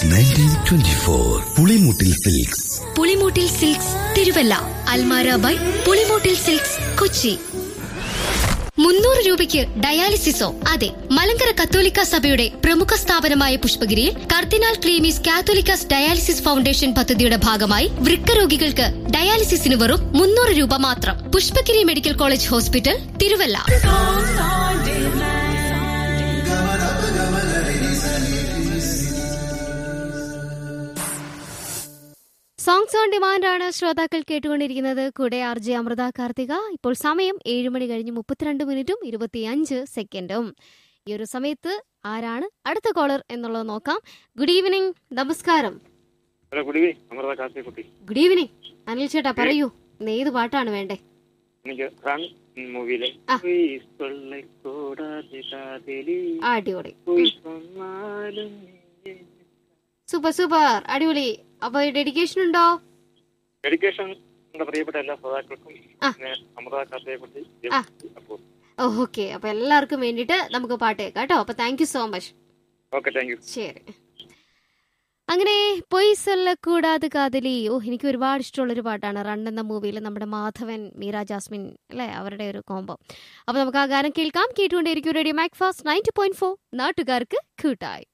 Since nineteen twenty four Pulimoottil silks Pulimoottil silks Thiruvalla Almara by Pulimoottil silks Kochi മുന്നൂറ് രൂപയ്ക്ക് ഡയാലിസിസോ അതെ മലങ്കര കത്തോലിക്ക സഭയുടെ പ്രമുഖ സ്ഥാപനമായ പുഷ്പഗിരിയിൽ cardinal Cleemis Catholicos dialysis foundation പദ്ധതിയുടെ ഭാഗമായി വൃക്ക രോഗികൾക്ക് ഡയാലിസിസിന് വെറും മുന്നൂറ് രൂപ മാത്രം Pushpagiri medical college hospital Thiruvalla songs on demand ആണ് ശ്രോതാക്കൾ കേട്ടുകൊണ്ടിരിക്കുന്നത് കൂടെ ആർ ജെ അമൃത കാർത്തിക ഇപ്പോൾ സമയം ഏഴ് മണി കഴിഞ്ഞ് മുപ്പത്തിരണ്ട് മിനിറ്റും ഇരുപത്തിയഞ്ച് സെക്കൻഡും ഈ ഒരു സമയത്ത് ആരാണ് അടുത്ത കോളർ എന്നുള്ളത് നോക്കാം ഗുഡ് ഈവനിങ് നമസ്കാരം hello good evening Amrutha Karthikkutty good evening Anil ചേട്ടാ പറയൂ ഇന്ന് ഏത് പാട്ടാണ് വേണ്ടേ എനിക്ക് റൺ മൂവിയിലെ ആ. ആ, അടിപൊളി സൂപ്പർ സൂപ്പർ അടിപൊളി അപ്പൊ ഡെഡിക്കേഷൻ ഉണ്ടോ ഡെഡിക്കേഷൻ എന്റെ പ്രിയപ്പെട്ട എല്ലാ ശ്രോതാക്കൾക്കും ആ. പിന്നെ അമൃത കാർത്തിക്കുട്ടി ആ. ഓക്കെ അപ്പൊ എല്ലാവർക്കും വേണ്ടിയിട്ട് നമുക്ക് പാട്ട് കേൾക്കാം കേട്ടോ അപ്പൊ thank you so much okay thank you ശരി അങ്ങനെ പൊയ്സല്ല കൂടാതെ കാതലി ഓ എനിക്ക് ഒരുപാട് ഇഷ്ടമുള്ള ഒരു പാട്ടാണ് റൺ എന്ന മൂവിയിൽ നമ്മുടെ മാധവൻ മീര ജാസ്മിൻ അല്ലെ അവരുടെ ഒരു കോംബോ അപ്പൊ നമുക്ക് ആ ഗാനം കേൾക്കാം കേട്ടുകൊണ്ടേയിരിക്കും radio Macfast ninety point four നാട്ടുകാർക്ക് കൂട്ടായി